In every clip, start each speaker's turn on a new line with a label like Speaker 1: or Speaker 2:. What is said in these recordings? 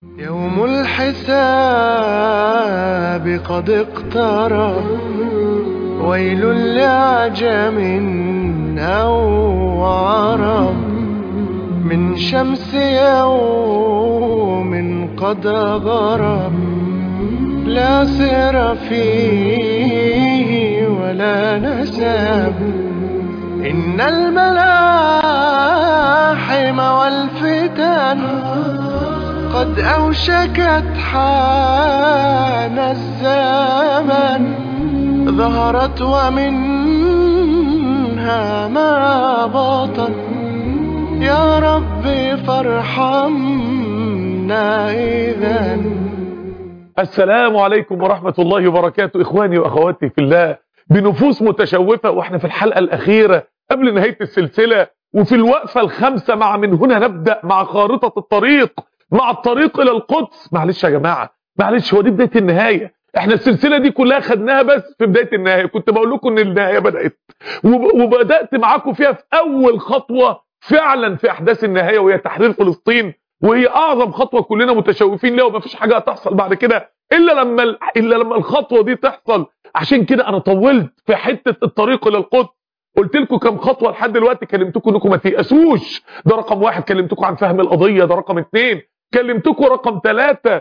Speaker 1: يوم الحساب قد اقترب ويل لعجم أو عرب من شمس يوم قد غرب لا سر فيه ولا نسب إن الملاحم والفتن قد أوشكت حان الزمن ظهرت ومنها ما بطن يا ربي فارحمنا إذا
Speaker 2: السلام عليكم ورحمة الله وبركاته إخواني وأخواتي في الله بنفوس متشوفة وإحنا في الحلقة الأخيرة قبل نهاية السلسلة وفي الوقفة الخامسة مع من هنا نبدأ مع خارطة الطريق مع الطريق إلى القدس معلش يا جماعة معلش هو دي بداية النهاية احنا السلسلة دي كلها خدناها بس في بداية النهاية كنت بقول لكم ان النهاية بدأت وب- وبدأت معاكم فيها في أول خطوة فعلا في أحداث النهاية وهي تحرير فلسطين وهي أعظم خطوة كلنا متشوفين ليها ومفيش حاجة هتحصل بعد كده إلا لما ال- إلا لما الخطوة دي تحصل عشان كده أنا طولت في حتة الطريق إلى القدس قلت لكم كم خطوه لحد دلوقتي كلمتكم انكم ما تيأسوش ده رقم واحد كلمتكم عن فهم القضيه ده رقم اتنين كلمتكم رقم ثلاثة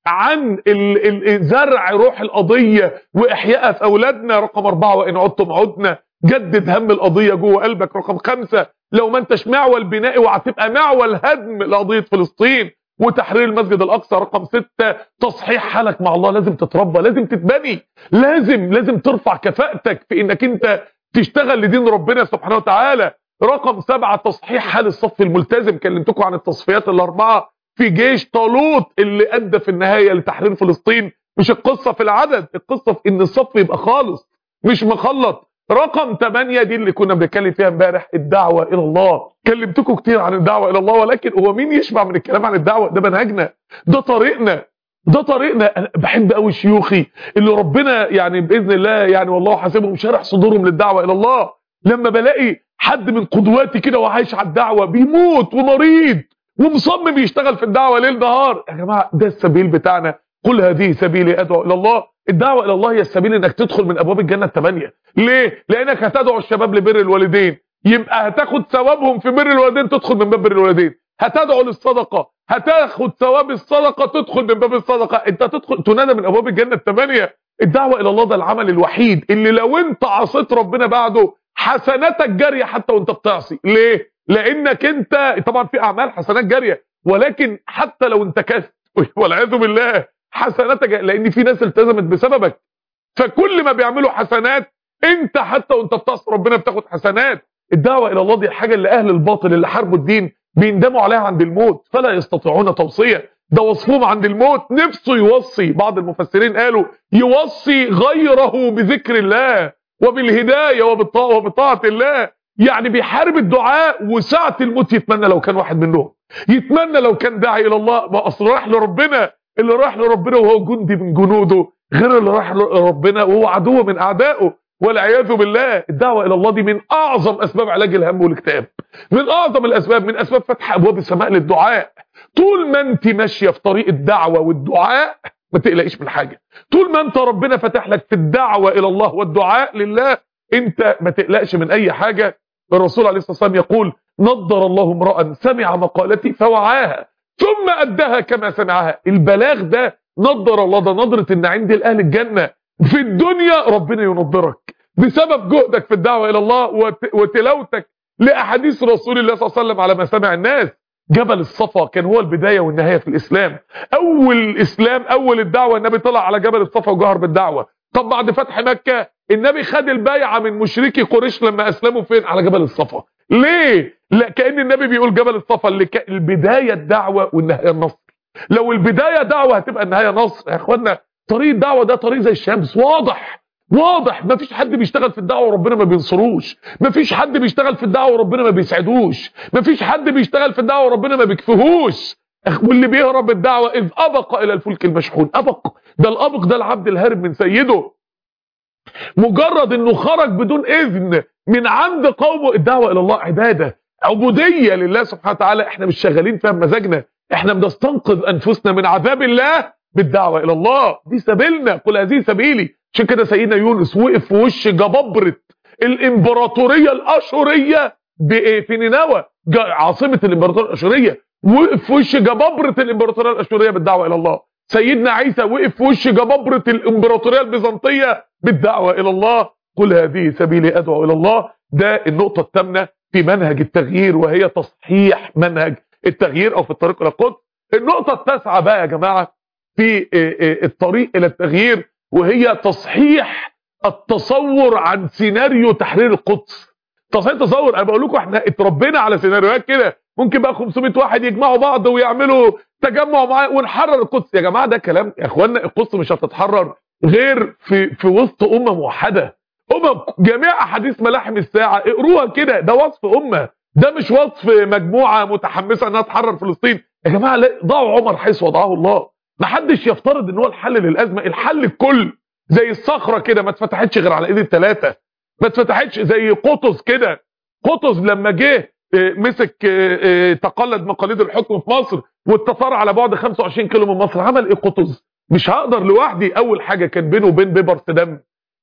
Speaker 2: عن ال ال زرع روح القضيه واحيائها في اولادنا رقم اربعة وان عدتم عدنا جدد هم القضيه جوه قلبك رقم خمسة لو ما انتش معول بنائي وهتبقى معول هدم لقضيه فلسطين وتحرير المسجد الاقصى رقم ستة تصحيح حالك مع الله لازم تتربى لازم تتبني لازم لازم ترفع كفاءتك في انك انت تشتغل لدين ربنا سبحانه وتعالى رقم سبعة تصحيح حال الصف الملتزم كلمتكم عن التصفيات الأربعة في جيش طالوت اللي أدى في النهاية لتحرير فلسطين مش القصة في العدد القصة في إن الصف يبقى خالص مش مخلط رقم 8 دي اللي كنا بنتكلم فيها امبارح الدعوة إلى الله كلمتكم كتير عن الدعوة إلى الله ولكن هو مين يشبع من الكلام عن الدعوة ده منهجنا ده طريقنا ده طريقنا أنا بحب قوي شيوخي اللي ربنا يعني باذن الله يعني والله حاسبهم شارح صدورهم للدعوه الى الله لما بلاقي حد من قدواتي كده وعايش على الدعوه بيموت ومريض ومصمم يشتغل في الدعوه ليل نهار يا جماعه ده السبيل بتاعنا قل هذه سبيلي ادعو الى الله الدعوه الى الله هي السبيل انك تدخل من ابواب الجنه الثمانيه ليه لانك هتدعو الشباب لبر الوالدين يبقى هتاخد ثوابهم في بر الوالدين تدخل من باب بر الوالدين هتدعو للصدقه هتاخد ثواب الصدقه تدخل من باب الصدقه انت تدخل تنادى من ابواب الجنه الثمانيه الدعوه الى الله ده العمل الوحيد اللي لو انت عصيت ربنا بعده حسناتك جاريه حتى وانت بتعصي ليه لانك انت طبعا في اعمال حسنات جاريه ولكن حتى لو انتكست والعياذ بالله حسناتك لان في ناس التزمت بسببك فكل ما بيعملوا حسنات انت حتى وانت بتعصي ربنا بتاخد حسنات الدعوه الى الله دي الحاجه اللي اهل الباطل اللي حاربوا الدين بيندموا عليها عند الموت فلا يستطيعون توصيه ده وصفهم عند الموت نفسه يوصي بعض المفسرين قالوا يوصي غيره بذكر الله وبالهدايه وبالطاعه وبطاعه الله يعني بيحارب الدعاء وساعه الموت يتمنى لو كان واحد منهم يتمنى لو كان داعي الى الله ما اصل راح لربنا اللي راح لربنا وهو جندي من جنوده غير اللي راح لربنا وهو عدو من اعدائه والعياذ بالله الدعوه الى الله دي من اعظم اسباب علاج الهم والاكتئاب من اعظم الاسباب من اسباب فتح ابواب السماء للدعاء طول ما انت ماشيه في طريق الدعوه والدعاء ما تقلقيش من حاجه طول ما انت ربنا فتح لك في الدعوه الى الله والدعاء لله انت ما تقلقش من اي حاجه الرسول عليه الصلاه والسلام يقول نضر الله امرا سمع مقالتي فوعاها ثم اداها كما سمعها البلاغ ده نضر الله ده نظره ان عندي الاهل الجنه في الدنيا ربنا ينضرك بسبب جهدك في الدعوه الى الله وت- وتلاوتك لاحاديث رسول الله صلى الله عليه وسلم على مسامع الناس جبل الصفا كان هو البدايه والنهايه في الاسلام اول الاسلام اول الدعوه النبي طلع على جبل الصفا وجهر بالدعوه طب بعد فتح مكه النبي خد البيعه من مشركي قريش لما اسلموا فين على جبل الصفا ليه لا كان النبي بيقول جبل الصفا اللي كان البدايه الدعوه والنهايه النصر لو البدايه دعوه هتبقى النهايه نصر يا اخوانا طريق الدعوه ده طريق زي الشمس واضح واضح مفيش حد بيشتغل في الدعوه وربنا ما بينصروش مفيش حد بيشتغل في الدعوه وربنا ما بيسعدوش مفيش حد بيشتغل في الدعوه وربنا ما بيكفهوش أخ- واللي بيهرب الدعوه اذ ابق الى الفلك المشحون ابق ده الابق ده العبد الهارب من سيده مجرد انه خرج بدون اذن من عند قومه الدعوه الى الله عباده عبوديه لله سبحانه وتعالى احنا مش شغالين فيها بمزاجنا احنا بنستنقذ انفسنا من عذاب الله بالدعوه الى الله دي سبيلنا قل هذه سبيلي عشان كده سيدنا يونس وقف في وش جبابره الامبراطوريه الاشوريه بايه في نينوى عاصمه الامبراطوريه الاشوريه وقف في وش جبابره الامبراطوريه الاشوريه بالدعوه الى الله سيدنا عيسى وقف في وش جبابره الامبراطوريه البيزنطيه بالدعوه الى الله قل هذه سبيلي ادعو الى الله ده النقطه الثامنه في منهج التغيير وهي تصحيح منهج التغيير او في الطريق الى القدس النقطه التاسعه بقى يا جماعه في الطريق الى التغيير وهي تصحيح التصور عن سيناريو تحرير القدس تصحيح تصور انا بقول لكم احنا اتربينا على سيناريوهات كده ممكن بقى 500 واحد يجمعوا بعض ويعملوا تجمع معاه ونحرر القدس يا جماعه ده كلام يا اخوانا القدس مش هتتحرر غير في في وسط امه موحده امم جميع احاديث ملاحم الساعه اقروها كده ده وصف امه ده مش وصف مجموعه متحمسه انها تحرر فلسطين يا جماعه ضعوا عمر حيث وضعه الله ما حدش يفترض ان هو الحل للازمه الحل الكل زي الصخره كده ما اتفتحتش غير على ايد الثلاثه ما اتفتحتش زي قطز كده قطز لما جه مسك تقلد مقاليد الحكم في مصر والتطار على بعد 25 كيلو من مصر عمل ايه قطز مش هقدر لوحدي اول حاجه كان بينه وبين بيبرس دم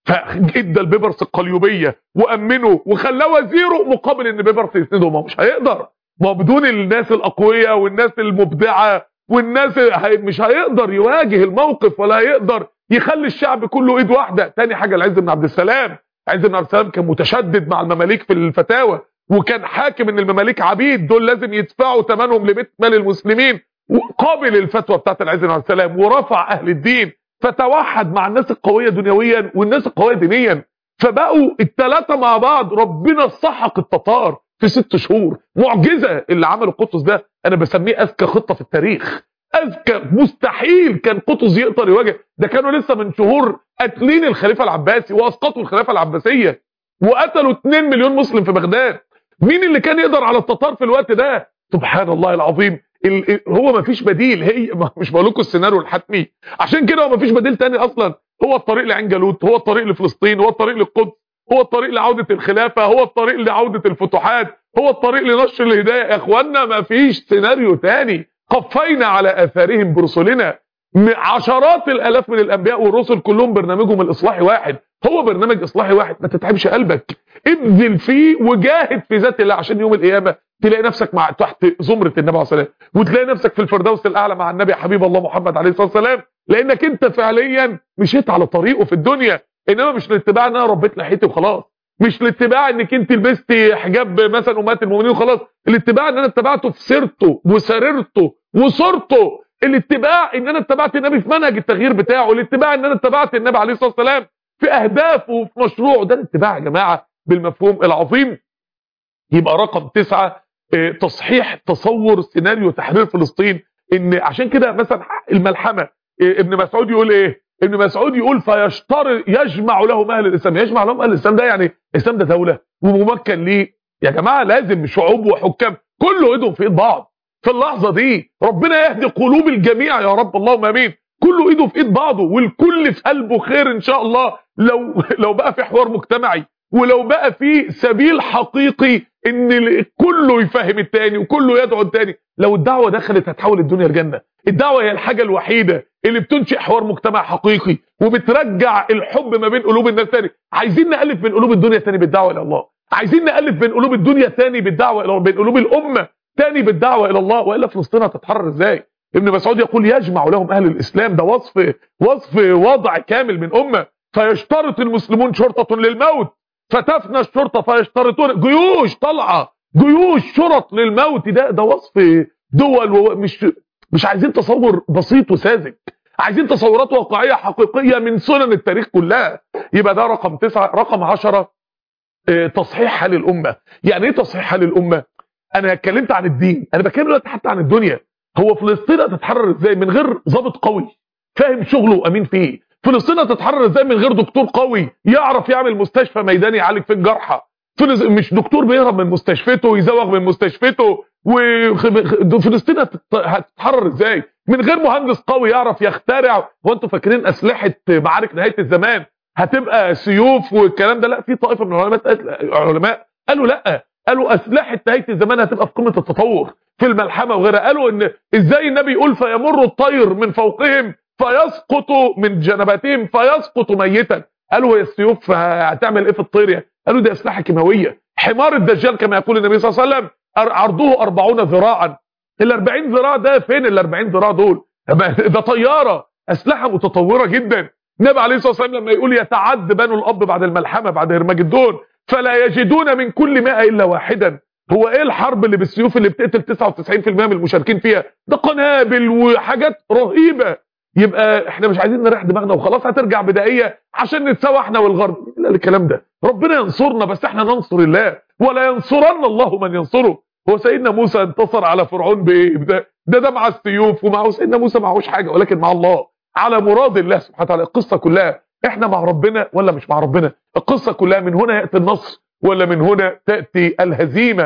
Speaker 2: فادى البيبرس القليوبيه وامنه وخلاه وزيره مقابل ان بيبرس يسنده ما مش هيقدر ما بدون الناس الاقوياء والناس المبدعه والناس مش هيقدر يواجه الموقف ولا هيقدر يخلي الشعب كله ايد واحده تاني حاجه العز بن عبد السلام عز بن عبد السلام كان متشدد مع المماليك في الفتاوى وكان حاكم ان المماليك عبيد دول لازم يدفعوا ثمنهم لبيت مال المسلمين وقابل الفتوى بتاعت العز بن عبد السلام ورفع اهل الدين فتوحد مع الناس القويه دنيويا والناس القويه دينيا فبقوا الثلاثه مع بعض ربنا سحق التتار في ست شهور معجزه اللي عمله قطز ده انا بسميه اذكى خطه في التاريخ اذكى مستحيل كان قطز يقدر يواجه ده كانوا لسه من شهور قاتلين الخليفه العباسي واسقطوا الخلافه العباسيه وقتلوا 2 مليون مسلم في بغداد مين اللي كان يقدر على التتار في الوقت ده سبحان الله العظيم ال... هو ما فيش بديل هي مش بقول لكم السيناريو الحتمي عشان كده هو ما فيش بديل تاني اصلا هو الطريق لعين جالوت هو الطريق لفلسطين هو الطريق للقدس هو الطريق لعودة الخلافة هو الطريق لعودة الفتوحات هو الطريق لنشر الهداية يا اخوانا ما فيش سيناريو تاني قفينا على اثارهم برسلنا عشرات الالاف من الانبياء والرسل كلهم برنامجهم الاصلاحي واحد هو برنامج اصلاحي واحد ما تتعبش قلبك ابذل فيه وجاهد في ذات الله عشان يوم القيامه تلاقي نفسك مع تحت زمره النبي عليه الصلاه وتلاقي نفسك في الفردوس الاعلى مع النبي حبيب الله محمد عليه الصلاه والسلام لانك انت فعليا مشيت على طريقه في الدنيا انما مش الاتباع ان انا ربيت لحيتي وخلاص مش الاتباع انك انت لبستي حجاب مثلا امهات المؤمنين وخلاص الاتباع ان انا اتبعته في سيرته وسريرته وصورته الاتباع ان انا اتبعت النبي في منهج التغيير بتاعه الاتباع ان انا اتبعت النبي عليه الصلاه والسلام في اهدافه وفي مشروعه ده الاتباع يا جماعه بالمفهوم العظيم يبقى رقم تسعة اه تصحيح تصور سيناريو تحرير فلسطين ان عشان كده مثلا الملحمه اه ابن مسعود يقول ايه ابن مسعود يقول فيشترط يجمع لهم اهل الاسلام يجمع لهم اهل الاسلام ده يعني الاسلام ده دوله وممكن ليه يا جماعه لازم شعوب وحكام كله ايدهم في ايد بعض في اللحظه دي ربنا يهدي قلوب الجميع يا رب اللهم امين كله ايده في ايد بعضه والكل في قلبه خير ان شاء الله لو لو بقى في حوار مجتمعي ولو بقى في سبيل حقيقي ان كله يفهم التاني وكله يدعو التاني لو الدعوه دخلت هتحول الدنيا لجنه الدعوه هي الحاجه الوحيده اللي بتنشئ حوار مجتمع حقيقي وبترجع الحب ما بين قلوب الناس تاني عايزين نالف بين قلوب الدنيا تاني بالدعوه الى الله عايزين نالف بين قلوب الدنيا تاني بالدعوه الى بين قلوب الامه تاني بالدعوه الى الله والا فلسطين هتتحرر ازاي ابن مسعود يقول يجمع لهم اهل الاسلام ده وصف وصف وضع كامل من امه فيشترط المسلمون شرطه للموت فتفنى الشرطه فيشترطون جيوش طالعه جيوش شرط للموت ده ده وصف دول ومش مش عايزين تصور بسيط وساذج عايزين تصورات واقعيه حقيقيه من سنن التاريخ كلها يبقى ده رقم تسعة رقم عشرة اه تصحيح حال الامه يعني ايه تصحيح حال الامه انا اتكلمت عن الدين انا بتكلم دلوقتي حتى عن الدنيا هو فلسطين هتتحرر ازاي من غير ضابط قوي فاهم شغله وامين فيه فلسطين هتتحرر ازاي من غير دكتور قوي يعرف يعمل مستشفى ميداني يعالج فيه الجرحى مش دكتور بيهرب من مستشفته ويزوغ من مستشفته وفلسطين هتتحرر ازاي من غير مهندس قوي يعرف يخترع هو انتوا فاكرين اسلحه معارك نهايه الزمان هتبقى سيوف والكلام ده لا في طائفه من العلماء العلماء قالوا لا قالوا اسلحه نهايه الزمان هتبقى في قمه التطور في الملحمه وغيرها قالوا ان ازاي النبي يقول فيمر الطير من فوقهم فيسقط من جنباتهم فيسقط ميتا قالوا هي السيوف هتعمل ايه في الطير قالوا دي اسلحه كيماويه حمار الدجال كما يقول النبي صلى الله عليه وسلم عرضه 40 ذراعا ال 40 ذراع ده فين ال 40 ذراع دول ده طياره اسلحه متطوره جدا النبي عليه الصلاه والسلام لما يقول يتعد بنو الاب بعد الملحمه بعد هرمجدون فلا يجدون من كل 100 الا واحدا هو ايه الحرب اللي بالسيوف اللي بتقتل 99% من المشاركين فيها ده قنابل وحاجات رهيبه يبقى احنا مش عايزين نريح دماغنا وخلاص هترجع بدائيه عشان نتساوى احنا والغرب لا الكلام ده ربنا ينصرنا بس احنا ننصر الله ولا ينصرن الله من ينصره هو سيدنا موسى انتصر على فرعون بايه ده ده, ده مع السيوف ومعه سيدنا موسى معهوش حاجه ولكن مع الله على مراد الله سبحانه وتعالى القصه كلها احنا مع ربنا ولا مش مع ربنا القصه كلها من هنا ياتي النصر ولا من هنا تاتي الهزيمه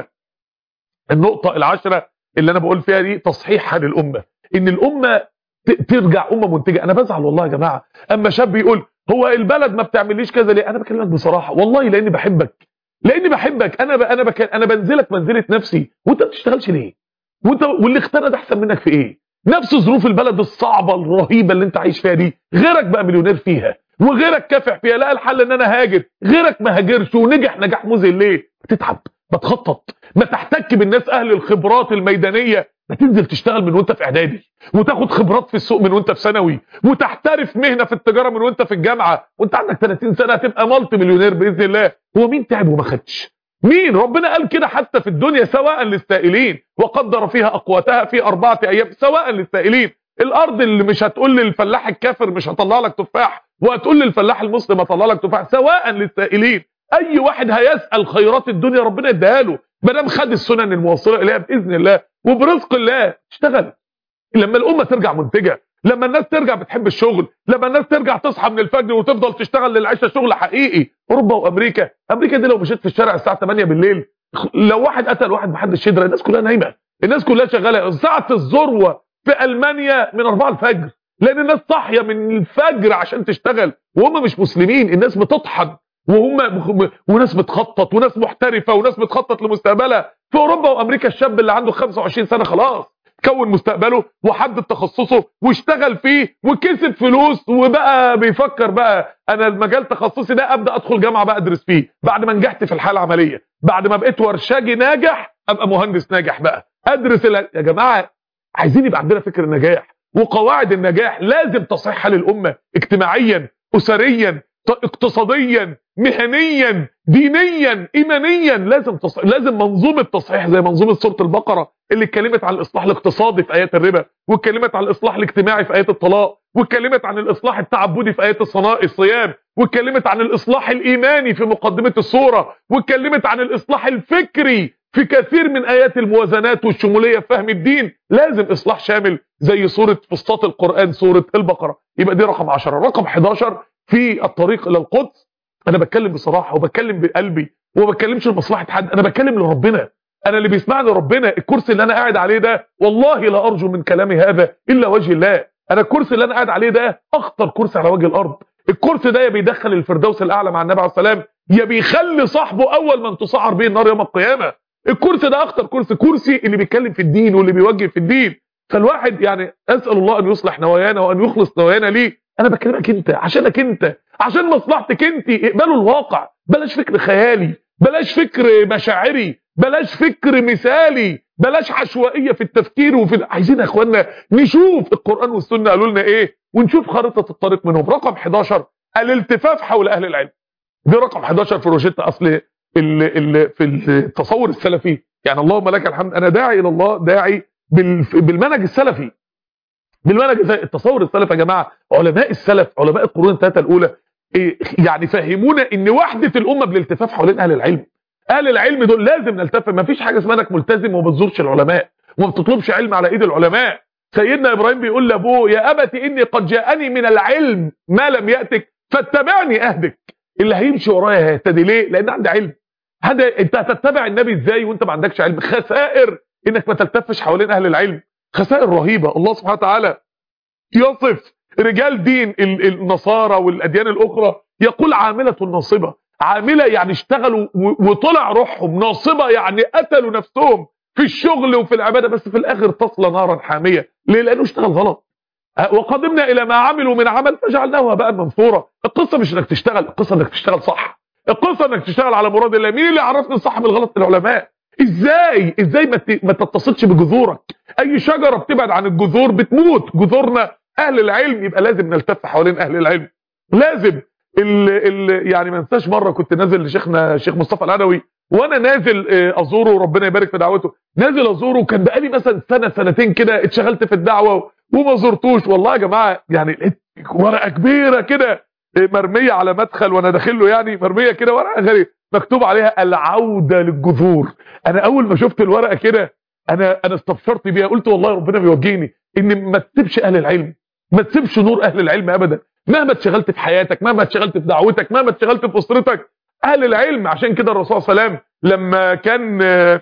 Speaker 2: النقطه العاشره اللي انا بقول فيها دي تصحيح للامه ان الامه ترجع امه منتجه انا بزعل والله يا جماعه اما شاب يقول هو البلد ما بتعمليش كذا ليه انا بكلمك بصراحه والله لاني بحبك لاني بحبك انا ب... انا بك... انا بنزلك منزله نفسي وانت ما بتشتغلش ليه وانت واللي اختار ده احسن منك في ايه نفس ظروف البلد الصعبه الرهيبه اللي انت عايش فيها دي غيرك بقى مليونير فيها وغيرك كافح فيها لا الحل ان انا هاجر غيرك ما هاجرش ونجح نجاح مذهل ليه بتتعب بتخطط ما تحتك بالناس اهل الخبرات الميدانيه ما تنزل تشتغل من وانت في اعدادي وتاخد خبرات في السوق من وانت في ثانوي وتحترف مهنه في التجاره من وانت في الجامعه وانت عندك 30 سنه هتبقى مالتي مليونير باذن الله هو مين تعب وما خدش مين ربنا قال كده حتى في الدنيا سواء للسائلين وقدر فيها اقواتها في اربعه ايام سواء للسائلين الارض اللي مش هتقول للفلاح الكافر مش هطلع لك تفاح وهتقول للفلاح المسلم هطلع لك تفاح سواء للسائلين اي واحد هيسال خيرات الدنيا ربنا اداها له ما دام خد السنن الموصله اليها باذن الله وبرزق الله اشتغل لما الامه ترجع منتجه لما الناس ترجع بتحب الشغل لما الناس ترجع تصحى من الفجر وتفضل تشتغل للعيشه شغل حقيقي اوروبا وامريكا امريكا دي لو مشيت في الشارع الساعه 8 بالليل لو واحد قتل واحد محدش يدري الناس كلها نايمه الناس كلها شغاله ساعه الذروه في المانيا من 4 الفجر لان الناس صاحيه من الفجر عشان تشتغل وهم مش مسلمين الناس بتطحن وهم وناس بتخطط وناس محترفه وناس بتخطط لمستقبلها في اوروبا وامريكا الشاب اللي عنده 25 سنه خلاص كون مستقبله وحدد تخصصه واشتغل فيه وكسب فلوس وبقى بيفكر بقى انا المجال تخصصي ده ابدا ادخل جامعه بقى ادرس فيه بعد ما نجحت في الحاله العمليه بعد ما بقيت ورشاجي ناجح ابقى مهندس ناجح بقى ادرس ال... يا جماعه عايزين يبقى عندنا فكر النجاح وقواعد النجاح لازم تصحيحها للامه اجتماعيا اسريا اقتصاديا مهنيا دينيا ايمانيا لازم تص... لازم منظومه تصحيح زي منظومه سوره البقره اللي اتكلمت عن الاصلاح الاقتصادي في ايات الربا واتكلمت عن الاصلاح الاجتماعي في ايات الطلاق واتكلمت عن الاصلاح التعبدي في ايات الصناء الصيام واتكلمت عن الاصلاح الايماني في مقدمه السوره واتكلمت عن الاصلاح الفكري في كثير من ايات الموازنات والشموليه في فهم الدين لازم اصلاح شامل زي سوره فسطاط القران سوره البقره يبقى دي رقم 10 رقم 11 في الطريق الى القدس انا بتكلم بصراحه وبتكلم بقلبي وما بتكلمش لمصلحه حد انا بتكلم لربنا انا اللي بيسمعني ربنا الكرسي اللي انا قاعد عليه ده والله لا ارجو من كلامي هذا الا وجه الله انا الكرسي اللي انا قاعد عليه ده اخطر كرسي على وجه الارض الكرسي ده يا بيدخل الفردوس الاعلى مع النبي عليه السلام يا بيخلي صاحبه اول من تصعر به النار يوم القيامه الكرسي ده اخطر كرسي كرسي اللي بيتكلم في الدين واللي بيوجه في الدين فالواحد يعني اسال الله ان يصلح نوايانا وان يخلص نوايانا ليه انا بكلمك انت عشانك انت عشان مصلحتك انت اقبلوا الواقع بلاش فكر خيالي بلاش فكر مشاعري بلاش فكر مثالي بلاش عشوائيه في التفكير وفي عايزين يا اخوانا نشوف القران والسنه قالوا لنا ايه ونشوف خريطه الطريق منهم رقم 11 الالتفاف حول اهل العلم دي رقم 11 في روشته اصل ال ال في التصور السلفي يعني اللهم لك الحمد انا داعي الى الله داعي بالمنهج السلفي بالمنهج التصور السلفي يا جماعه علماء السلف علماء القرون الثلاثه الاولى يعني فهمونا ان وحده الامه بالالتفاف حوالين اهل العلم اهل العلم دول لازم نلتف ما فيش حاجه اسمها انك ملتزم وما بتزورش العلماء وما بتطلبش علم على ايد العلماء سيدنا ابراهيم بيقول لابوه يا ابت اني قد جاءني من العلم ما لم ياتك فاتبعني اهدك اللي هيمشي ورايا هيهتدي ليه لان عندي علم هذا انت هتتبع النبي ازاي وانت ما عندكش علم خسائر انك ما تلتفش حوالين اهل العلم خسائر رهيبه الله سبحانه وتعالى يصف رجال دين النصارى والاديان الاخرى يقول عامله ناصبه عامله يعني اشتغلوا و- وطلع روحهم ناصبه يعني قتلوا نفسهم في الشغل وفي العباده بس في الاخر تصل نارا حاميه ليه لانه اشتغل غلط أه، وقدمنا الى ما عملوا من عمل فجعلناه هباء منثورا القصه مش انك تشتغل القصه انك تشتغل صح القصه انك تشتغل على مراد الله مين اللي عرفني الصح من الغلط العلماء ازاي ازاي ما ت- ما تتصلش بجذورك اي شجره بتبعد عن الجذور بتموت جذورنا اهل العلم يبقى لازم نلتف حوالين اهل العلم لازم ال ال يعني ما انساش مره كنت نازل لشيخنا شيخ مصطفى العدوي وانا نازل آه، ازوره ربنا يبارك في دعوته نازل ازوره كان بقالي مثلا سنه سنتين كده اتشغلت في الدعوه وما زرتوش والله يا جماعه يعني لقيت ورقه كبيره كده آه، مرميه على مدخل وانا داخل له يعني مرميه كده ورقه غريب مكتوب عليها العوده للجذور انا اول ما شفت الورقه كده انا انا استبشرت بيها قلت والله ربنا بيوجهني ان ما تسيبش اهل العلم ما تسيبش نور اهل العلم ابدا مهما اتشغلت في حياتك مهما اتشغلت في دعوتك مهما اتشغلت في اسرتك اهل العلم عشان كده الرسول صلى الله عليه وسلم لما كان آه،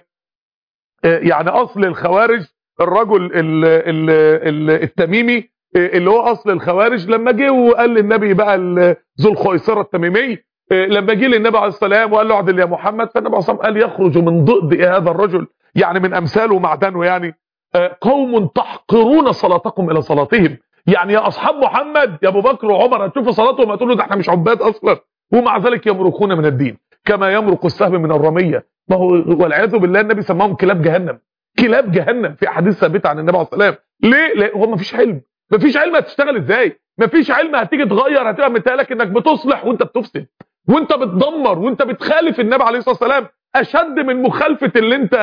Speaker 2: آه، يعني اصل الخوارج الرجل ال ال ال التميمي آه، اللي هو اصل الخوارج لما جه وقال للنبي بقى ال- ذو الخيصره التميمي آه، لما جه للنبي عليه السلام وقال له اعدل يا محمد فالنبي عليه الصلاه والسلام قال يخرج من ضئض هذا الرجل يعني من امثاله ومعدنه يعني آه، قوم تحقرون صلاتكم الى صلاتهم يعني يا اصحاب محمد يا ابو بكر وعمر هتشوفوا صلاتهم هتقولوا ده احنا مش عباد اصلا ومع ذلك يمرقون من الدين كما يمرق السهم من الرميه ما هو والعياذ بالله النبي سماهم كلاب جهنم كلاب جهنم في احاديث ثابته عن النبي عليه الصلاه والسلام ليه ليه هو مفيش علم مفيش علم هتشتغل ازاي مفيش علم هتيجي تغير هتبقى متهيألك انك بتصلح وانت بتفسد وانت بتدمر وانت بتخالف النبي عليه الصلاه والسلام اشد من مخالفه اللي انت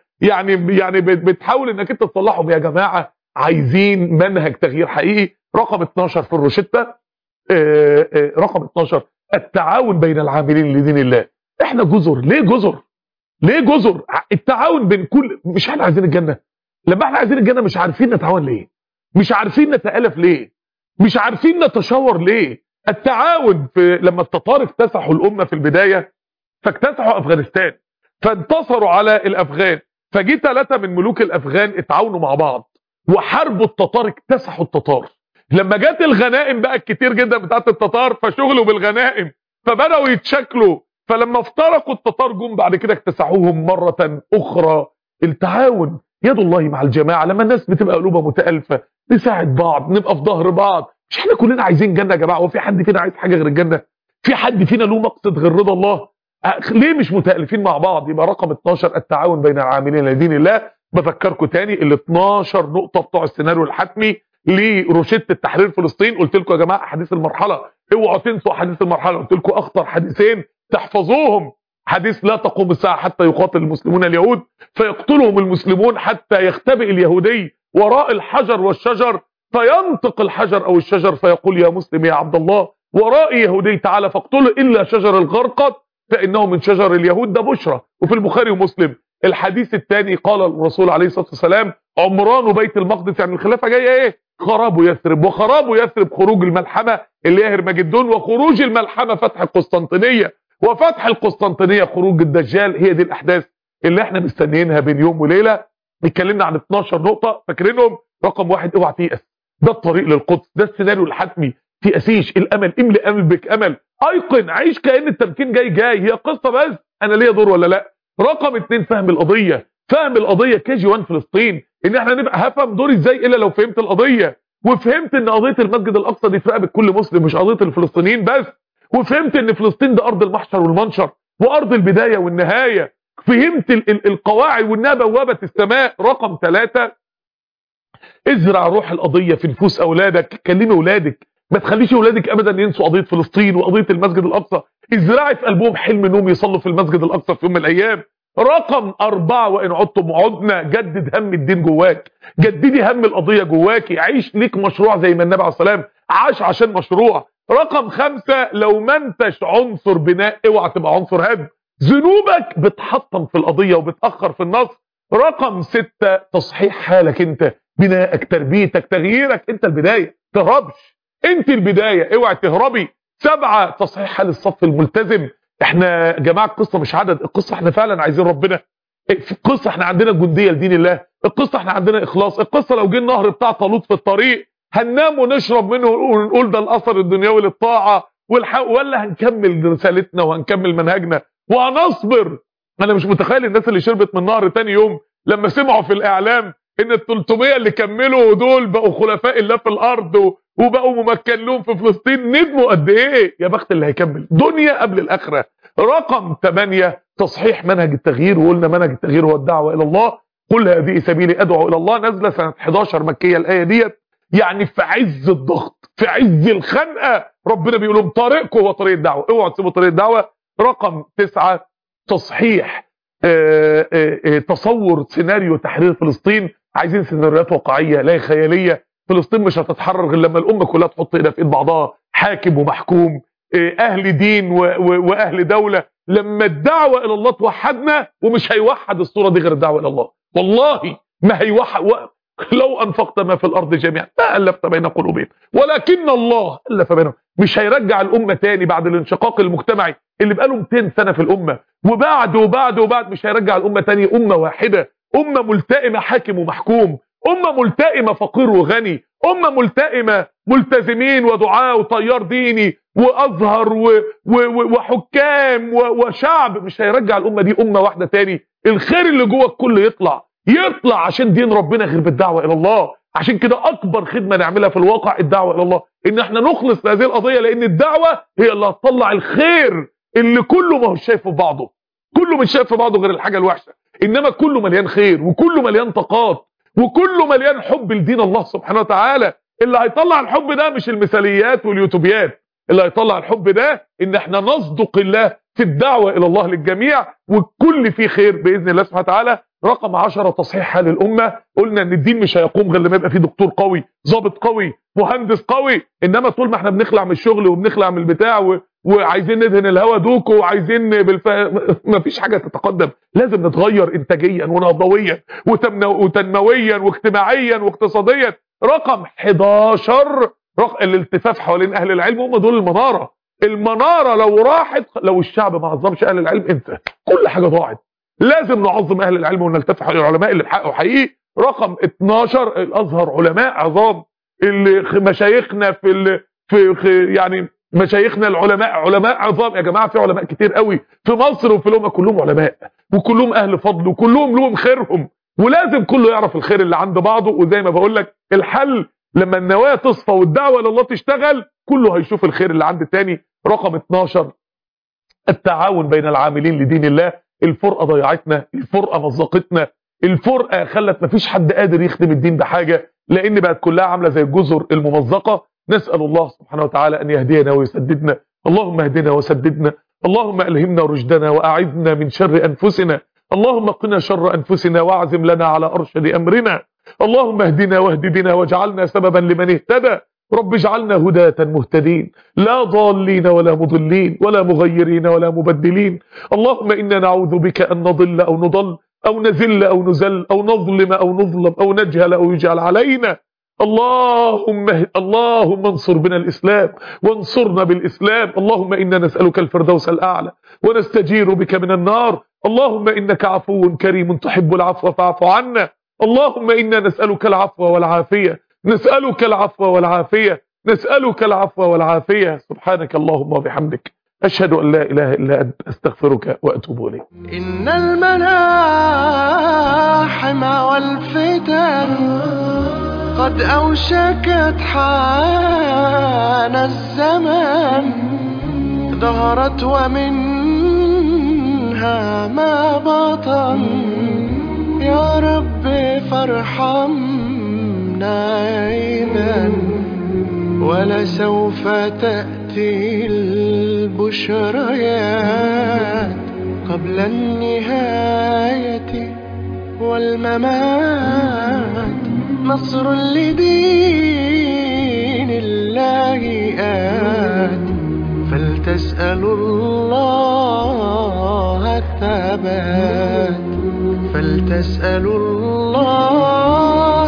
Speaker 2: يعني يعني بت- بتحاول انك انت تصلحهم يا جماعه عايزين منهج تغيير حقيقي رقم 12 في الروشته آه، آه، رقم 12 التعاون بين العاملين لدين الله احنا جزر ليه جزر ليه جزر ع- التعاون بين كل مش احنا عايزين الجنه لما احنا عايزين الجنه مش عارفين نتعاون ليه مش عارفين نتالف ليه مش عارفين نتشاور ليه التعاون في لما التتار اكتسحوا الامه في البدايه فاكتسحوا افغانستان فانتصروا على الافغان فجي ثلاثه من ملوك الافغان اتعاونوا مع بعض وحاربوا التتار اكتسحوا التتار لما جت الغنائم بقى كتير جدا بتاعت التتار فشغلوا بالغنائم فبداوا يتشكلوا فلما افترقوا التتار جم بعد كده اكتسحوهم مره اخرى التعاون يد الله مع الجماعه لما الناس بتبقى قلوبها متالفه نساعد بعض نبقى في ظهر بعض مش احنا كلنا عايزين جنه يا جماعه هو في حد فينا عايز حاجه غير الجنه في حد فينا له مقصد غير رضا الله أه، ليه مش متالفين مع بعض يبقى رقم 12 التعاون بين العاملين لدين الله بذكركم تاني ال 12 نقطه بتوع السيناريو الحتمي لروشته تحرير فلسطين قلت لكم يا جماعه احاديث المرحله اوعوا تنسوا احاديث المرحله قلت لكم اخطر حديثين تحفظوهم حديث لا تقوم الساعه حتى يقاتل المسلمون اليهود فيقتلهم المسلمون حتى يختبئ اليهودي وراء الحجر والشجر فينطق الحجر او الشجر فيقول يا مسلم يا عبد الله ورائي يهودي تعالى فاقتله الا شجر الغرقد فانه من شجر اليهود ده بشرى وفي البخاري ومسلم الحديث الثاني قال الرسول عليه الصلاه والسلام عمران بيت المقدس يعني الخلافه جايه ايه خراب يثرب وخراب يثرب خروج الملحمه اللي هي هرمجدون وخروج الملحمه فتح القسطنطينيه وفتح القسطنطينيه خروج الدجال هي دي الاحداث اللي احنا مستنيينها بين يوم وليله اتكلمنا عن 12 نقطه فاكرينهم رقم واحد اوعى تيأس ده الطريق للقدس ده السيناريو الحتمي تيأسيش الامل املي قلبك امل ايقن عيش كأن التمكين جاي جاي هي قصه بس انا ليا دور ولا لا رقم اتنين فهم القضيه فهم القضيه كي جي 1 فلسطين ان احنا نبقى هفهم دوري ازاي الا لو فهمت القضيه وفهمت ان قضيه المسجد الاقصى دي في رقبه كل مسلم مش قضيه الفلسطينيين بس وفهمت ان فلسطين ده ارض المحشر والمنشر وارض البدايه والنهايه فهمت ال ال القواعد وانها بوابه السماء رقم ثلاثة ازرع روح القضيه في نفوس اولادك كلمي اولادك ما تخليش اولادك ابدا ينسوا قضيه فلسطين وقضيه المسجد الاقصى ازرعي في قلبهم حلم انهم يصلوا في المسجد الاقصى في يوم من الايام رقم أربعة وإن عدتم عدنا جدد هم الدين جواك جددي هم القضية جواكي عيش ليك مشروع زي ما النبي عليه الصلاة والسلام عاش عشان مشروع رقم خمسة لو ما انتش عنصر بناء اوعى تبقى عنصر هدم ذنوبك بتحطم في القضية وبتأخر في النصر رقم ستة تصحيح حالك انت بنائك تربيتك تغييرك انت البداية تهربش انت البداية اوعى تهربي سبعة تصحيح حال الصف الملتزم احنا يا جماعه القصه مش عدد القصه احنا فعلا عايزين ربنا في القصه احنا عندنا جنديه لدين الله القصه احنا عندنا اخلاص القصه لو جه النهر بتاع طالوت في الطريق هننام ونشرب منه ونقول ده الاثر الدنيوي للطاعه والحق ولا هنكمل رسالتنا وهنكمل منهجنا وهنصبر انا مش متخيل الناس اللي شربت من نهر تاني يوم لما سمعوا في الاعلام ان ال 300 اللي كملوا دول بقوا خلفاء الله في الارض و- وبقوا ممكن لهم في فلسطين ندموا قد ايه يا بخت اللي هيكمل دنيا قبل الاخره رقم 8 تصحيح منهج التغيير وقلنا منهج التغيير هو الدعوه الى الله قل هذه سبيلي ادعو الى الله نازله سنه 11 مكيه الايه ديت يعني في عز الضغط في عز الخنقه ربنا بيقول لهم طريقكم هو طريق الدعوه اوعوا تسيبوا طريق الدعوه رقم تسعة تصحيح آه، آه، آه، تصور سيناريو تحرير فلسطين عايزين سيناريوهات واقعيه لا خياليه فلسطين مش هتتحرر غير لما الامه كلها تحط ايدها في ايد بعضها حاكم ومحكوم آه، اهل دين و- و- واهل دوله لما الدعوه الى الله توحدنا ومش هيوحد الصوره دي غير الدعوه الى الله والله ما هيوحد و... لو انفقت ما في الارض جميعا ما الفت بين قلوبهم ولكن الله الف بينهم مش هيرجع الامه تاني بعد الانشقاق المجتمعي اللي بقاله 200 سنه في الامه وبعد وبعد وبعد مش هيرجع الامه تاني امه واحده امه ملتئمه حاكم ومحكوم امه ملتئمه فقير وغني امه ملتئمه ملتزمين ودعاء وطيار ديني وازهر و و و وحكام و وشعب مش هيرجع الامه دي امه واحده تاني الخير اللي جوه الكل يطلع يطلع عشان دين ربنا غير بالدعوه الى الله عشان كده اكبر خدمه نعملها في الواقع الدعوه الى الله ان احنا نخلص لهذه القضيه لان الدعوه هي اللي هتطلع الخير اللي كله ما هو شايف في بعضه كله مش شايف في بعضه غير الحاجه الوحشه انما كله مليان خير وكله مليان طاقات وكله مليان حب لدين الله سبحانه وتعالى اللي هيطلع الحب ده مش المثاليات واليوتوبيات اللي هيطلع الحب ده ان احنا نصدق الله في الدعوه الى الله للجميع والكل فيه خير باذن الله سبحانه وتعالى رقم 10 تصحيح حال الامه قلنا ان الدين مش هيقوم غير لما يبقى فيه دكتور قوي ضابط قوي مهندس قوي انما طول ما احنا بنخلع من الشغل وبنخلع من البتاع و... وعايزين ندهن الهوا دوكو وعايزين بالف... مفيش حاجه تتقدم لازم نتغير انتاجيا ونهضويا وتمنو... وتنمويا واجتماعيا واقتصاديا رقم 11 رق... الالتفاف حوالين اهل العلم هم دول المناره المناره لو راحت لو الشعب ما عظمش اهل العلم انسى كل حاجه ضاعت لازم نعظم اهل العلم ونلتف حول العلماء اللي بحقه حقيقي رقم 12 الازهر علماء عظام اللي خ- مشايخنا في ال... في خ- يعني مشايخنا العلماء علماء عظام يا جماعه في علماء كتير قوي في مصر وفي الامه كلهم علماء وكلهم اهل فضل وكلهم لهم خيرهم ولازم كله يعرف الخير اللي عند بعضه وزي ما بقول لك الحل لما النوايا تصفى والدعوه لله تشتغل كله هيشوف الخير اللي عند التاني رقم 12 التعاون بين العاملين لدين الله الفرقه ضيعتنا الفرقه مزقتنا الفرقه خلت مفيش حد قادر يخدم الدين بحاجه لان بقت كلها عامله زي الجزر الممزقه نسال الله سبحانه وتعالى ان يهدينا ويسددنا اللهم اهدنا وسددنا اللهم الهمنا رشدنا واعذنا من شر انفسنا اللهم قنا شر انفسنا واعزم لنا على ارشد امرنا اللهم اهدنا واهد بنا واجعلنا سببا لمن اهتدى رب اجعلنا هداة مهتدين لا ضالين ولا مضلين ولا مغيرين ولا مبدلين اللهم إنا نعوذ بك أن نضل أو نضل أو نزل أو نزل أو نظلم أو نظلم أو نجهل أو يجعل علينا اللهم اللهم انصر بنا الإسلام وانصرنا بالإسلام اللهم إنا نسألك الفردوس الأعلى ونستجير بك من النار اللهم إنك عفو كريم تحب العفو فاعف عنا اللهم إنا نسألك العفو والعافية نسألك العفو والعافية نسألك العفو والعافية سبحانك اللهم وبحمدك أشهد أن لا إله إلا أنت أستغفرك وأتوب إليك
Speaker 1: إن الملاحم والفتن قد أوشكت حان الزمان ظهرت ومنها ما بطن يا رب فارحمنا إذا ولسوف تأتي البشريات قبل النهاية والممات نصر لدين الله آت فلتسألوا الله الثبات فلتسألوا الله